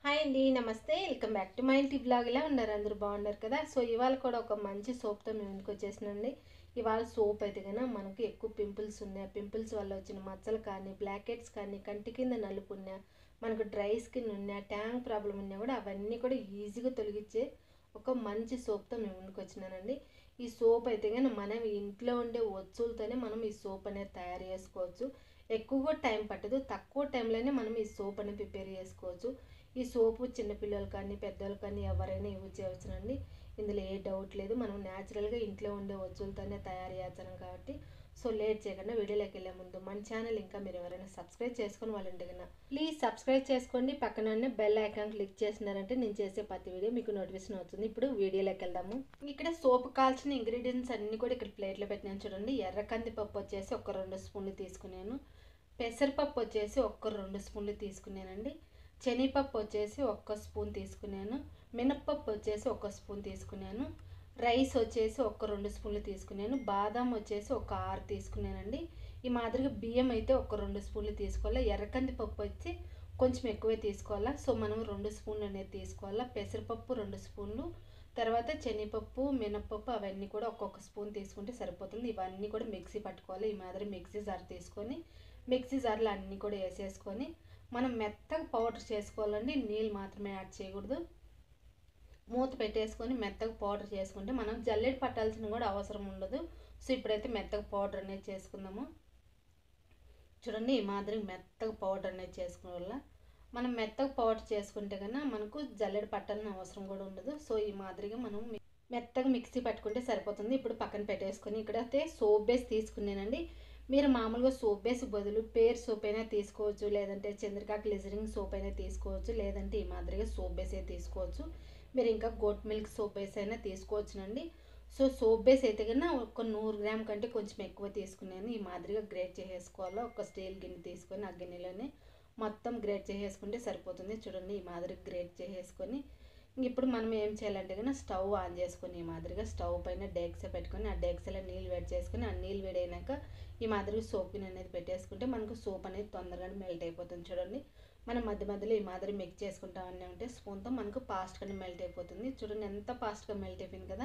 hi అండి నమస్తే welcome back to my ఇంటి బ్లాగ్ ఇలా ఉన్నారు అందరూ బాగున్నారు కదా సో ఇవాళ కూడా ఒక మంచి సోప్తో మేము ఇంటికి వచ్చేసినండి ఇవాళ సోప్ అయితే కన్నా మనకు ఎక్కువ పింపుల్స్ ఉన్నాయి పింపుల్స్ వల్ల వచ్చిన మచ్చలు కానీ బ్లాక్ హెడ్స్ కానీ కంటి కింద నలుపు ఉన్నా మనకు డ్రై స్కిన్ ఉన్నా ట్యాంక్ ప్రాబ్లం ఉన్నా కూడా అవన్నీ కూడా ఈజీగా తొలగించే ఒక మంచి సోప్తో మేము ముందుకు వచ్చినానండి ఈ సోప్ అయితే కానీ మనం ఇంట్లో ఉండే వస్తువులతోనే మనం ఈ సోప్ అనేది తయారు చేసుకోవచ్చు ఎక్కువగా టైం పట్టదు తక్కువ టైంలోనే మనం ఈ సోప్ అనేది ప్రిపేర్ చేసుకోవచ్చు ఈ సోపు చిన్నపిల్లలు కానీ పెద్దలు కానీ ఎవరైనా యూజ్ చేయవచ్చునండి ఇందులో ఏ డౌట్ లేదు మనం న్యాచురల్గా ఇంట్లో ఉండే వస్తువులతోనే తయారు చేస్తున్నాం కాబట్టి సో లేట్ చేయకుండా వీడియోలోకి వెళ్ళే ముందు మన ఛానల్ ఇంకా మీరు ఎవరైనా సబ్స్క్రైబ్ చేసుకొని వాళ్ళంటే కన్నా ప్లీజ్ సబ్స్క్రైబ్ చేసుకోండి పక్కన బెల్ ఐకాన్ క్లిక్ చేసినారంటే నేను చేసే ప్రతి వీడియో మీకు నోటిఫికేషన్ అవుతుంది ఇప్పుడు వీడియోలోకి వెళ్దాము ఇక్కడ సోప్ కాల్చిన ఇంగ్రీడియంట్స్ అన్నీ కూడా ఇక్కడ ప్లేట్లో పెట్టినాను చూడండి ఎర్ర కందిపప్పు వచ్చేసి ఒక రెండు స్పూన్లు తీసుకున్నాను పెసరపప్పు వచ్చేసి ఒక్క రెండు స్పూన్లు తీసుకున్నానండి శనగపప్పు వచ్చేసి ఒక్క స్పూన్ తీసుకున్నాను మినప్పప్పు వచ్చేసి ఒక స్పూన్ తీసుకున్నాను రైస్ వచ్చేసి ఒక రెండు స్పూన్లు తీసుకున్నాను బాదం వచ్చేసి ఒక ఆరు తీసుకున్నానండి ఈ మాదిరిగా బియ్యం అయితే ఒక రెండు స్పూన్లు తీసుకోవాలి ఎర్రకంది పప్పు వచ్చి కొంచెం ఎక్కువే తీసుకోవాలా సో మనం రెండు స్పూన్లు అనేది తీసుకోవాలా పెసరపప్పు రెండు స్పూన్లు తర్వాత శనగపప్పు మినప్పప్పు అవన్నీ కూడా ఒక్కొక్క స్పూన్ తీసుకుంటే సరిపోతుంది ఇవన్నీ కూడా మిక్సీ పట్టుకోవాలి ఈ మాదిరి మిక్సీ జార్ తీసుకొని మిక్సీ జార్లో అన్నీ కూడా వేసేసుకొని మనం మెత్తగా పౌడర్ చేసుకోవాలండి నీళ్ళు మాత్రమే యాడ్ చేయకూడదు మూత పెట్టేసుకొని మెత్తగా పౌడర్ చేసుకుంటే మనం జల్లెడ పట్టాల్సిన కూడా అవసరం ఉండదు సో ఇప్పుడైతే మెత్తగా పౌడర్ అనేది చేసుకుందాము చూడండి ఈ మాదిరి మెత్తగా పౌడర్ అనేది చేసుకునే వల్ల మనం మెత్తగా పౌడర్ చేసుకుంటే కన్నా మనకు జల్లెడ పట్టాలని అవసరం కూడా ఉండదు సో ఈ మాదిరిగా మనం మెత్తగా మిక్సీ పట్టుకుంటే సరిపోతుంది ఇప్పుడు పక్కన పెట్టేసుకొని ఇక్కడైతే సోప్ బేస్ తీసుకున్నానండి మీరు మామూలుగా సోప్ బేస్ బదులు పేర్ సోప్ అయినా తీసుకోవచ్చు లేదంటే చంద్రికా గ్లిజరింగ్ సోప్ అయినా తీసుకోవచ్చు లేదంటే ఈ మాదిరిగా సోప్ బేస్ అయితే తీసుకోవచ్చు మీరు ఇంకా గోట్ మిల్క్ సోప్ బేస్ అయినా తీసుకోవచ్చునండి సో సోప్ బేస్ అయితే కన్నా ఒక నూరు గ్రామ్ కంటే కొంచెం ఎక్కువ తీసుకున్నాను ఈ మాదిరిగా గ్రేట్ చేసేసుకోవాలి ఒక స్టీల్ గిన్నె తీసుకొని ఆ గిన్నెలోనే మొత్తం గ్రేట్ చేసేసుకుంటే సరిపోతుంది చూడండి ఈ మాదిరి గ్రేట్ చేసేసుకొని ఇప్పుడు మనం ఏం చేయాలంటే కన్నా స్టవ్ ఆన్ చేసుకొని ఈ మాదిరిగా స్టవ్ పైన డేక్స పెట్టుకొని ఆ డేక్సలో నీళ్ళు వేడి చేసుకొని ఆ నీళ్ళు వేడైనాక ఈ మాదిరిగా సోప్ని అనేది పెట్టేసుకుంటే మనకు సోప్ అనేది తొందరగా మెల్ట్ అయిపోతుంది చూడండి మనం మధ్య మధ్యలో ఈ మాదిరి మిక్స్ చేసుకుంటామని ఉంటే స్పూన్తో మనకు ఫాస్ట్గానే మెల్ట్ అయిపోతుంది చూడండి ఎంత ఫాస్ట్గా మెల్ట్ అయిపోయింది కదా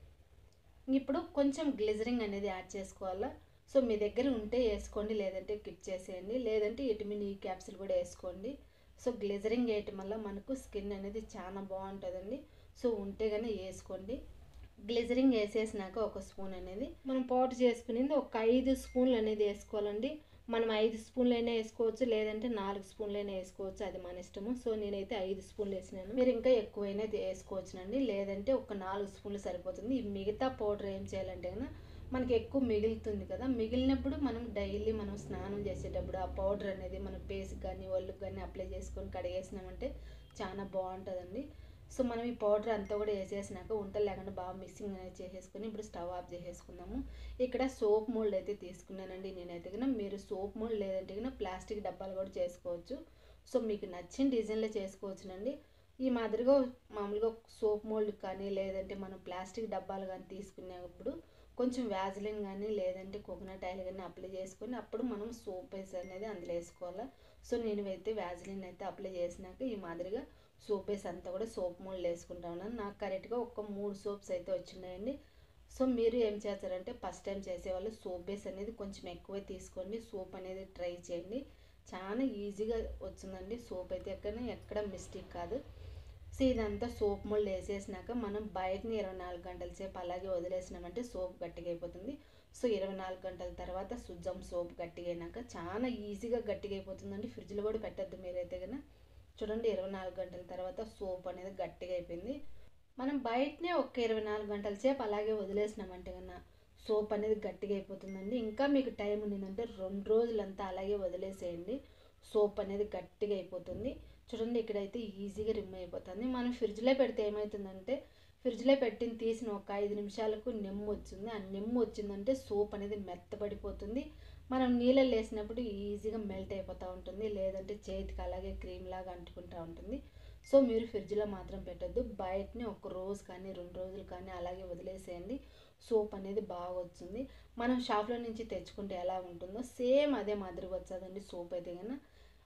ఇప్పుడు కొంచెం గ్లిజరింగ్ అనేది యాడ్ చేసుకోవాలా సో మీ దగ్గర ఉంటే వేసుకోండి లేదంటే కిప్ చేసేయండి లేదంటే విటమిన్ ఈ క్యాప్సిల్ కూడా వేసుకోండి సో గ్లిజరింగ్ వేయటం వల్ల మనకు స్కిన్ అనేది చాలా బాగుంటుందండి సో ఉంటే కానీ వేసుకోండి గ్లిజరింగ్ వేసేసినాక ఒక స్పూన్ అనేది మనం పౌడర్ చేసుకునేది ఒక ఐదు స్పూన్లు అనేది వేసుకోవాలండి మనం ఐదు స్పూన్లైనా వేసుకోవచ్చు లేదంటే నాలుగు స్పూన్లైనా వేసుకోవచ్చు అది మన ఇష్టము సో నేనైతే ఐదు స్పూన్లు వేసినాను మీరు ఇంకా ఎక్కువైనా వేసుకోవచ్చునండి లేదంటే ఒక నాలుగు స్పూన్లు సరిపోతుంది ఈ మిగతా పౌడర్ ఏం చేయాలంటే కన్నా మనకి ఎక్కువ మిగులుతుంది కదా మిగిలినప్పుడు మనం డైలీ మనం స్నానం చేసేటప్పుడు ఆ పౌడర్ అనేది మన ఫేస్కి కానీ ఒళ్ళుకి కానీ అప్లై చేసుకొని కడిగేసినామంటే చాలా బాగుంటుందండి సో మనం ఈ పౌడర్ అంతా కూడా వేసేసినాక ఉంటలు లేకుండా బాగా మిక్సింగ్ అనేది చేసేసుకొని ఇప్పుడు స్టవ్ ఆఫ్ చేసేసుకుందాము ఇక్కడ సోప్ మోల్డ్ అయితే తీసుకున్నానండి నేనైతే కన్నా మీరు సోప్ మోల్డ్ లేదంటే కన్నా ప్లాస్టిక్ డబ్బాలు కూడా చేసుకోవచ్చు సో మీకు నచ్చిన డిజైన్లో చేసుకోవచ్చునండి ఈ మాదిరిగా మామూలుగా సోప్ మోల్డ్ కానీ లేదంటే మనం ప్లాస్టిక్ డబ్బాలు కానీ తీసుకునేటప్పుడు కొంచెం వ్యాజిలిన్ కానీ లేదంటే కోకోనట్ ఆయిల్ కానీ అప్లై చేసుకొని అప్పుడు మనం సోప్ వేస్ అనేది అందులో వేసుకోవాలి సో నేను అయితే వ్యాజిలిన్ అయితే అప్లై చేసినాక ఈ మాదిరిగా సోప్ వేస్ అంతా కూడా సోప్ మోల్డ్ వేసుకుంటా ఉన్నాను నాకు కరెక్ట్గా ఒక మూడు సోప్స్ అయితే వచ్చినాయండి సో మీరు ఏం చేస్తారంటే ఫస్ట్ టైం చేసేవాళ్ళు సోప్ బేస్ అనేది కొంచెం ఎక్కువ తీసుకోండి సోప్ అనేది ట్రై చేయండి చాలా ఈజీగా వచ్చిందండి సోప్ అయితే ఎక్కడ ఎక్కడ మిస్టేక్ కాదు సో ఇదంతా సోప్ మోల్డ్ వేసేసినాక మనం బయటని ఇరవై నాలుగు గంటల సేపు అలాగే వదిలేసినామంటే సోప్ గట్టిగా అయిపోతుంది సో ఇరవై నాలుగు గంటల తర్వాత సుజ్జం సోప్ గట్టిగా అయినాక చాలా ఈజీగా గట్టిగా అయిపోతుందండి ఫ్రిడ్జ్లో కూడా పెట్టద్దు మీరైతే కన్నా చూడండి ఇరవై నాలుగు గంటల తర్వాత సోప్ అనేది గట్టిగా అయిపోయింది మనం బయటనే ఒక ఇరవై నాలుగు గంటల సేపు అలాగే వదిలేసినామంటే కన్నా సోప్ అనేది గట్టిగా అయిపోతుందండి ఇంకా మీకు టైం ఉండిందంటే రెండు రోజులంతా అలాగే వదిలేసేయండి సోప్ అనేది గట్టిగా అయిపోతుంది చూడండి ఇక్కడైతే ఈజీగా రిమూవ్ అయిపోతుంది మనం ఫ్రిడ్జ్లో పెడితే ఏమవుతుందంటే ఫ్రిడ్జ్లో పెట్టిన తీసిన ఒక ఐదు నిమిషాలకు నెమ్ము వచ్చింది ఆ నెమ్ము వచ్చిందంటే సోప్ అనేది మెత్తబడిపోతుంది మనం నీళ్ళలో వేసినప్పుడు ఈజీగా మెల్ట్ అయిపోతూ ఉంటుంది లేదంటే చేతికి అలాగే క్రీమ్ లాగా అంటుకుంటూ ఉంటుంది సో మీరు ఫ్రిడ్జ్లో మాత్రం పెట్టద్దు బయటనే ఒక రోజు కానీ రెండు రోజులు కానీ అలాగే వదిలేసేయండి సోప్ అనేది బాగా వచ్చింది మనం షాప్లో నుంచి తెచ్చుకుంటే ఎలా ఉంటుందో సేమ్ అదే మాదిరిగా వచ్చేదండి సోప్ అయితే కన్నా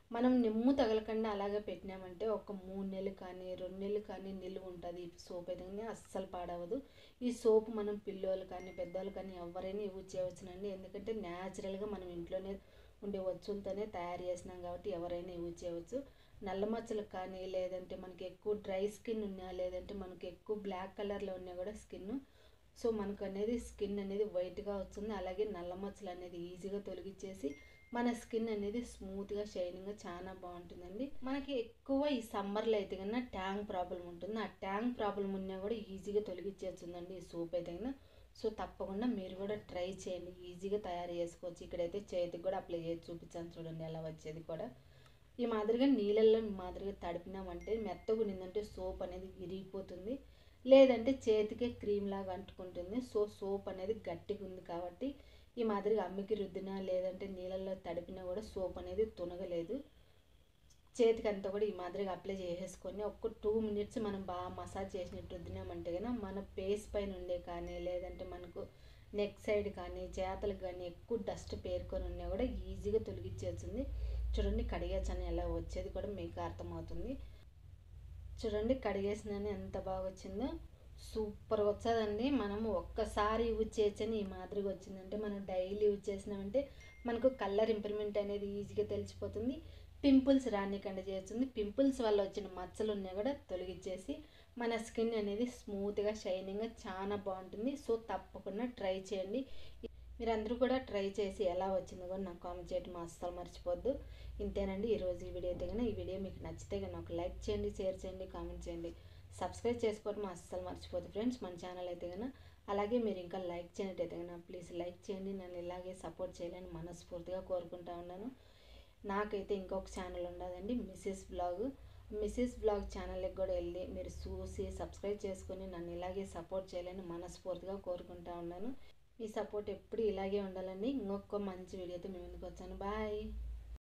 మనం నిమ్ము తగలకుండా అలాగే పెట్టినామంటే ఒక మూడు నెలలు కానీ రెండు నెలలు కానీ నిలువ ఉంటుంది ఈ సోప్ అయితే అస్సలు పాడవదు ఈ సోప్ మనం పిల్లోళ్ళు కానీ పెద్దవాళ్ళు కానీ ఎవరైనా యూజ్ చేయవచ్చునండి ఎందుకంటే న్యాచురల్గా మనం ఇంట్లోనే ఉండే వస్తువులతోనే తయారు చేసినాం కాబట్టి ఎవరైనా యూజ్ చేయవచ్చు నల్ల మచ్చలకు కానీ లేదంటే మనకి ఎక్కువ డ్రై స్కిన్ ఉన్నా లేదంటే మనకి ఎక్కువ బ్లాక్ కలర్లో ఉన్నా కూడా స్కిన్ సో మనకు అనేది స్కిన్ అనేది వైట్గా వస్తుంది అలాగే నల్ల మచ్చలు అనేది ఈజీగా తొలగించేసి మన స్కిన్ అనేది స్మూత్గా షైనింగ్గా చాలా బాగుంటుందండి మనకి ఎక్కువ ఈ సమ్మర్లో అయితే కన్నా ట్యాంక్ ప్రాబ్లం ఉంటుంది ఆ ట్యాంక్ ప్రాబ్లం ఉన్నా కూడా ఈజీగా తొలగించేస్తుందండి ఈ సోప్ అయితే కన్నా సో తప్పకుండా మీరు కూడా ట్రై చేయండి ఈజీగా తయారు చేసుకోవచ్చు ఇక్కడైతే చేతికి కూడా అప్లై చేసి చూపించాను చూడండి ఎలా వచ్చేది కూడా ఈ మాదిరిగా నీళ్ళల్లో ఈ మాదిరిగా తడిపినామంటే మెత్తగా ఉన్నిందంటే సోప్ అనేది విరిగిపోతుంది లేదంటే చేతికే క్రీమ్ లాగా అంటుకుంటుంది సో సోప్ అనేది గట్టిగా ఉంది కాబట్టి ఈ మాదిరిగా అమ్మికి రుద్దినా లేదంటే నీళ్ళల్లో తడిపినా కూడా సోప్ అనేది తునగలేదు చేతికి అంతా కూడా ఈ మాదిరిగా అప్లై చేసేసుకొని ఒక్క టూ మినిట్స్ మనం బాగా మసాజ్ చేసినట్టు రుద్దినామంటే కనుక మన ఫేస్ పైన ఉండే కానీ లేదంటే మనకు నెక్ సైడ్ కానీ చేతలకు కానీ ఎక్కువ డస్ట్ పేరుకొని ఉన్నా కూడా ఈజీగా తొలగించేస్తుంది చూడండి కడిగేసాను ఎలా వచ్చేది కూడా మీకు అర్థమవుతుంది చూడండి కడిగేసినాను ఎంత బాగా వచ్చిందో సూపర్గా వచ్చేదండి మనము ఒక్కసారి యూజ్ చేయొచ్చని ఈ మాదిరిగా వచ్చిందంటే మనం డైలీ యూజ్ చేసినామంటే మనకు కలర్ ఇంప్రూవ్మెంట్ అనేది ఈజీగా తెలిసిపోతుంది పింపుల్స్ రానికండి చేస్తుంది పింపుల్స్ వల్ల వచ్చిన మచ్చలు ఉన్నా కూడా తొలగించేసి మన స్కిన్ అనేది స్మూత్గా షైనింగ్గా చాలా బాగుంటుంది సో తప్పకుండా ట్రై చేయండి మీరందరూ కూడా ట్రై చేసి ఎలా వచ్చిందో కూడా నాకు కామెంట్ చేయడం అస్సలు మర్చిపోద్దు ఇంతేనండి ఈరోజు ఈ వీడియో అయితే కనుక ఈ వీడియో మీకు నచ్చితే కనుక ఒక లైక్ చేయండి షేర్ చేయండి కామెంట్ చేయండి సబ్స్క్రైబ్ చేసుకోవడం అస్సలు మర్చిపోద్దు ఫ్రెండ్స్ మన ఛానల్ అయితే కనుక అలాగే మీరు ఇంకా లైక్ చేయనట్టయితే కనుక ప్లీజ్ లైక్ చేయండి నన్ను ఇలాగే సపోర్ట్ చేయాలని మనస్ఫూర్తిగా కోరుకుంటా ఉన్నాను నాకైతే ఇంకొక ఛానల్ ఉండదండి మిస్సెస్ బ్లాగ్ మిస్సెస్ బ్లాగ్ ఛానల్కి కూడా వెళ్ళి మీరు చూసి సబ్స్క్రైబ్ చేసుకొని నన్ను ఇలాగే సపోర్ట్ చేయాలని మనస్ఫూర్తిగా కోరుకుంటా ఉన్నాను మీ సపోర్ట్ ఎప్పుడు ఇలాగే ఉండాలని ఇంకొక మంచి వీడియోతో మేము ముందుకు వచ్చాను బాయ్